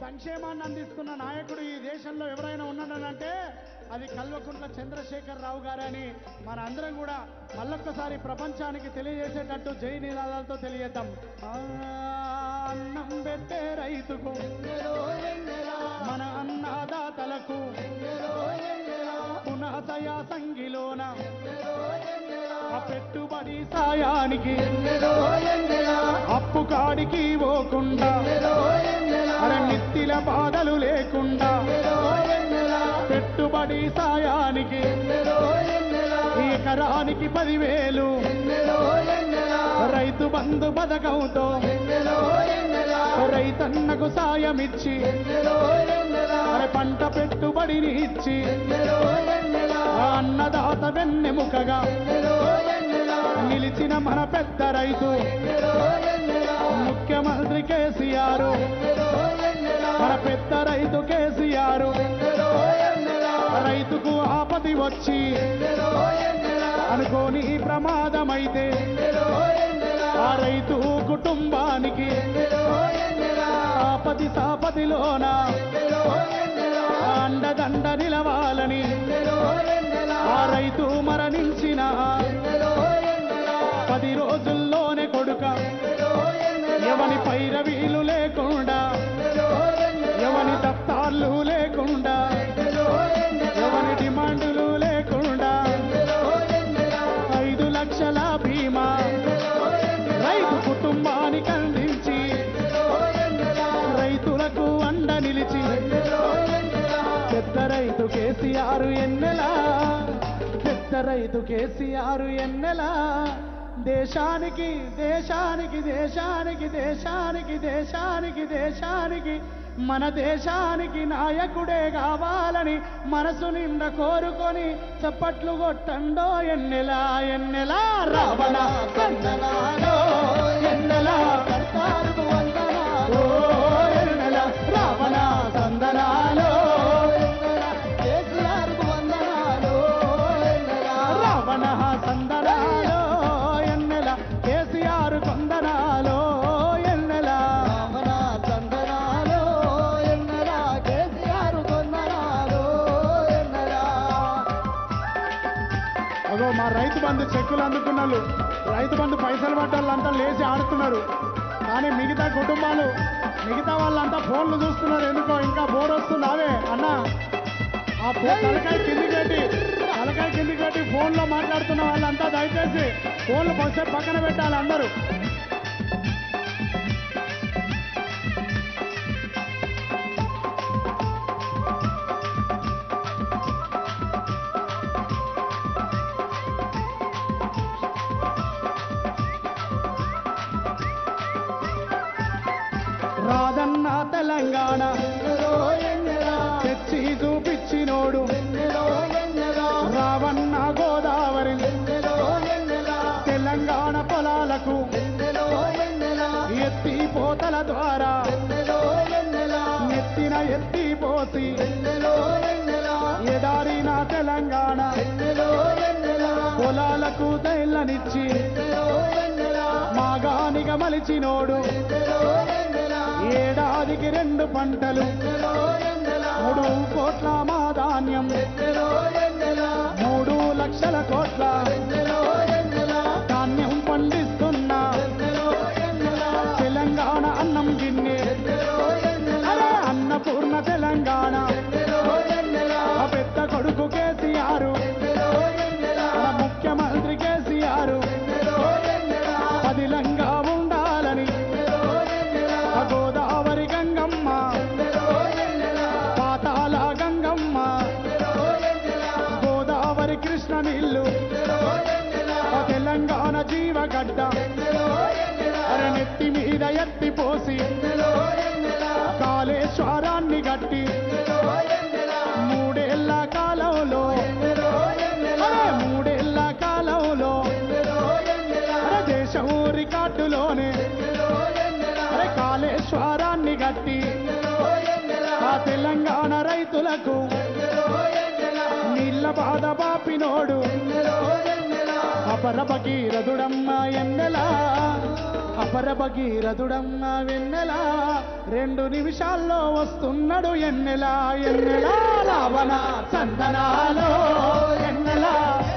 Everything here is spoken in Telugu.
సంక్షేమాన్ని అందిస్తున్న నాయకుడు ఈ దేశంలో ఎవరైనా ఉన్నాడనంటే అది కల్వకుంట్ల చంద్రశేఖర్ రావు గారని మన అందరం కూడా మళ్ళొక్కసారి ప్రపంచానికి తెలియజేసేటట్టు జై నినాదాలతో తెలియజేద్దాం ఆ, అన్నం పెట్టే రైతుకు మన అన్నదాతలకు పునఃతయా సంగిలోన ఆ పెట్టుబడి సాయానికి అప్పు కాడికి పోకుండా అరే నిత్తిల బాధలు లేకుండా పెట్టుబడి సాయానికి ఎకరానికి పదివేలు రైతు బంధు పథకంతో రైతన్నకు సాయమిచ్చి అరే పంట పెట్టుబడిని ఇచ్చి ఆ అన్నదాత వెన్నెముకగా నిలిచిన మన పెద్ద రైతు ముఖ్యమంత్రి కేసీఆర్ మన పెద్ద రైతు కేసీఆర్ రైతుకు ఆపది వచ్చి అనుకోని ప్రమాదమైతే ఆ రైతు కుటుంబానికి ఆపది సాపదిలోన ఆ అండదండ నిలవాలని ఆ రైతు మరణించిన పది రోజుల్లోనే కొడుక ఎవని పైరవీలు లేకుండా ఎవని దత్తాళ్ళు లేకుండా ఎవని డిమాండులు లేకుండా ఐదు లక్షల బీమా రైతు కుటుంబానికి అందించి రైతులకు అండ నిలిచి పెద్ద రైతు కేసీఆర్ ఎన్నెలా పెద్ద రైతు కేసీఆర్ ఎన్నెలా దేశానికి దేశానికి దేశానికి దేశానికి దేశానికి దేశానికి మన దేశానికి నాయకుడే కావాలని మనసు నిండా కోరుకొని చప్పట్లు కొట్టండో ఎన్నెలా ఎన్నెలా రావణ వందనాలో ఎన్నెలా కర్తారుకు వందనాలో ఎన్నెలా రావణ వందనాలో కేసీఆర్కు వందనాలు రావణ సందనాలో ఎన్నెల కేసీఆర్ కొందనాలో ఎన్నెల అగో మా రైతు బంధు చెక్కులు అందుకున్నారు రైతు బంధు పైసలు పడ్డ వాళ్ళంతా లేచి ఆడుతున్నారు కానీ మిగతా కుటుంబాలు మిగతా వాళ్ళంతా ఫోన్లు చూస్తున్నారు ఎందుకో ఇంకా బోర్ వస్తున్నావే అన్న ఆ ఫోన్ తలకాయ కిందికి పెట్టి తలకాయ కిందికి పెట్టి ఫోన్లో మాట్లాడుతున్న వాళ్ళంతా దయచేసి ఫోన్లు బస్సు పక్కన పెట్టాలి అందరూ రాదన్న తెలంగాణ తెచ్చి చూపించినోడు రావన్న గోదావరి తెలంగాణ పొలాలకు ఎత్తి పోతల ద్వారా నెత్తిన ఎత్తి పోసి ఎడారిన తెలంగాణ పొలాలకు తైళ్ళనిచ్చి మాగానిగా మలిచినోడు ఏడాదికి రెండు పంటలు మూడు కోట్ల మా ధాన్యం మూడు లక్షల కోట్ల ధాన్యం పండిస్తున్న తెలంగాణ అన్నం గిన్నె అరే అన్నపూర్ణ తెలంగాణ ఆ పెద్ద కొడుకు కేసీఆర్ మన ముఖ్యమంత్రి కేసీఆర్ పదిలంగా ఉండాలని ఆ గోదావరి గంగమ్మ పాతాల గంగమ్మ గోదావరి కృష్ణ నీళ్లు ఆ తెలంగాణ జీవగడ్డ అర నెత్తి మీద ఎత్తి పోసి కాళేశ్వరాన్ని గట్టి మూడేళ్ల కాలంలో అరే మూడేళ్ల కాలంలో అరే దేశం రికార్డులోనే అరే కాళేశ్వరాన్ని గట్టి ఆ తెలంగాణ రైతులకు నీళ్ళ బాధ బాపినోడు ఆ అపర భగీరథుడమ్మ ఎన్నెలా అపర భగీరథుడమ్మ వెన్నెలా రెండు నిమిషాల్లో వస్తున్నాడు ఎన్నెలా ఎన్నెలా రావణ చందనాలో ఎన్నెలా